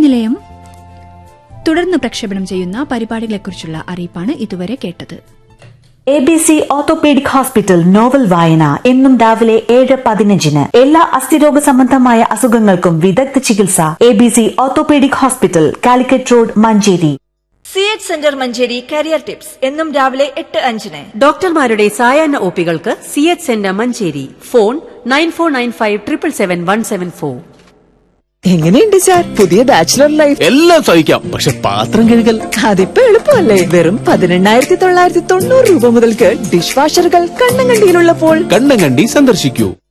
നിലയം തുടർന്ന് പ്രക്ഷേപണം ചെയ്യുന്ന പരിപാടികളെക്കുറിച്ചുള്ള അറിയിപ്പാണ് ഇതുവരെ കേട്ടത് A B C orthopaedic hospital novel വായന എന്നും രാവിലെ ഏഴ് പതിനഞ്ചിന് എല്ലാ അസ്ഥിരോഗ സംബന്ധമായ അസുഖങ്ങൾക്കും വിദഗ്ധ ചികിത്സ A B C orthopaedic hospital Calicut road Manjeri C H centre Manjeri career tips എന്നും രാവിലെ എട്ട് അഞ്ചിന് ഡോക്ടർമാരുടെ സായാഹ്ന ഒപികൾക്ക് C H centre Manjeri phone nine four nine five triple seven one seven four എങ്ങനെയുണ്ട് സാർ പുതിയ ബാച്ചിലർ ലൈഫ് എല്ലാം സഹിക്കാം പക്ഷെ പാത്രം കഴുകൽ അതിപ്പോ എളുപ്പമല്ലേ വെറും പതിനെണ്ണായിരത്തി തൊള്ളായിരത്തി തൊണ്ണൂറ് രൂപ മുതൽക്ക് ഡിഷ് വാഷറുകൾ കണ്ണം കണ്ടിയിലുള്ളപ്പോൾ കണ്ണം കണ്ടി സന്ദർശിക്കൂ